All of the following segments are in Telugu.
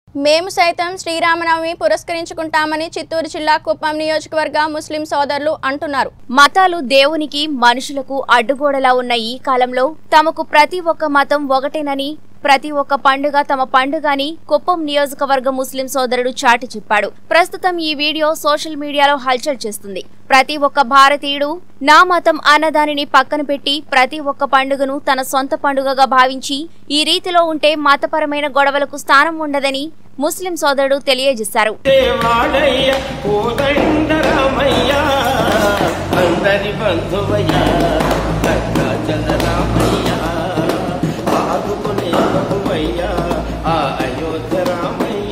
మేము సైతం శ్రీరామనవమి పురస్కరించుకుంటామని చిత్తూరు జిల్లా కుప్పం నియోజకవర్గ ముస్లిం సోదరులు అంటున్నారు మతాలు దేవునికి మనుషులకు అడ్డుగోడలా ఉన్న ఈ కాలంలో తమకు ప్రతి ఒక్క మతం ఒకటేనని ప్రతి ఒక్క పండుగ తమ పండుగ అని కుప్పం నియోజకవర్గ ముస్లిం సోదరుడు చాటి చెప్పాడు ప్రస్తుతం ఈ వీడియో సోషల్ మీడియాలో హల్చల్ చేస్తుంది ప్రతి ఒక్క భారతీయుడు నా మతం అన్నదానిని పక్కన పెట్టి ప్రతి ఒక్క పండుగను తన సొంత పండుగగా భావించి ఈ రీతిలో ఉంటే మతపరమైన గొడవలకు స్థానం ఉండదని ముస్లిం సోదరుడు తెలియజేశారు దేవాడయ్య కోదండరామయ్య అందరి బంధువయ్య రామయ్య ఆదుకునే ప్రభువయ్య ఆ అయోధ్య రామయ్య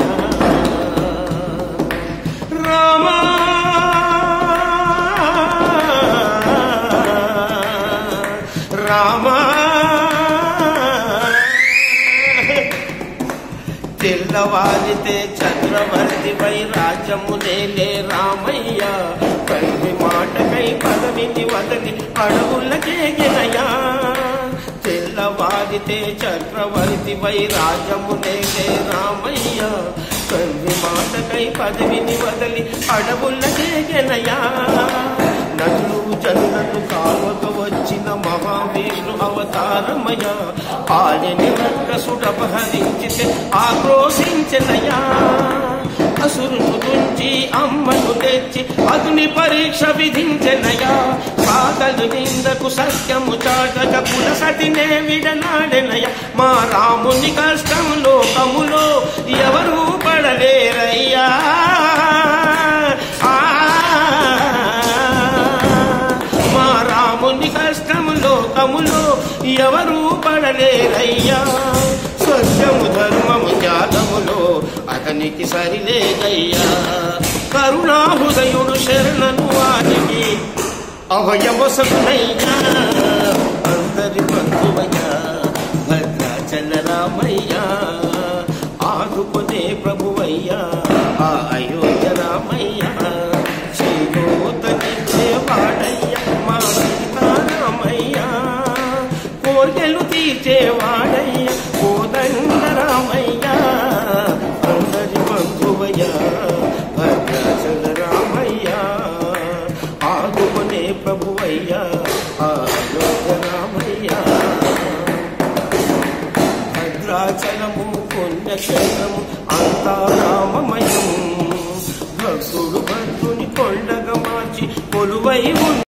రామా రామా తెల్లవారితే చంద్రవర్తి వై రాజ్యము నేలే రామయ్య కల్వి మాటకై పదవిని వదలి అడవులకే గినయా తెల్లవారితే చక్రవర్తి వై రాజ్యము నేలే రామయ్య కల్వి మాటకై పదవిని వదలి అడవులకే గినయా నన్ను చంద్రను కావక వచ్చిన మహావీరు అవతారమయ పాలిని రక్కసుడపహరించితే ఆక్రోశించనయా అసురును గుంచి అమ్మను తెచ్చి అగ్ని పరీక్ష విధించెనయా సాధలు నిందకు సత్యము చాటక పులసతినే విడనాడెనయ మా రాముని కష్టం లోకములో ఎవరూ పడలేరయ్యా ఆ మా రాముని కష్టము లోకములో ఎవరూ పడలేరయ్యా సత్యము ధర్మము జ్ఞానములో అతనికి సరిలేదయ్యా కరుణాహృదయుడు శరణను వారికి అభయవసనయ్యా అందరి బంధువయ్యా భద్రాచల రామయ్యా ఆదుకునే ప్రభువయ్యా ఆ అయోధ్య రామయ్యా చేయూతనిచ్చేవాడయ్యా మా సీతారామయ్యా కోర్కెలు తీర్చేవాడయ్యా కోదండరామయ్యా అందరి బంధువయ్యా భద్రాచల రామయ్యా ఆదుకునే ప్రభువయ్యా ఆ అయోధ్య రామయ్యా భద్రాచలము పుణ్యక్షేత్రము అంతా రామమయం భక్తుడు భక్తుని కొండగా మార్చి కొలువై ఉంది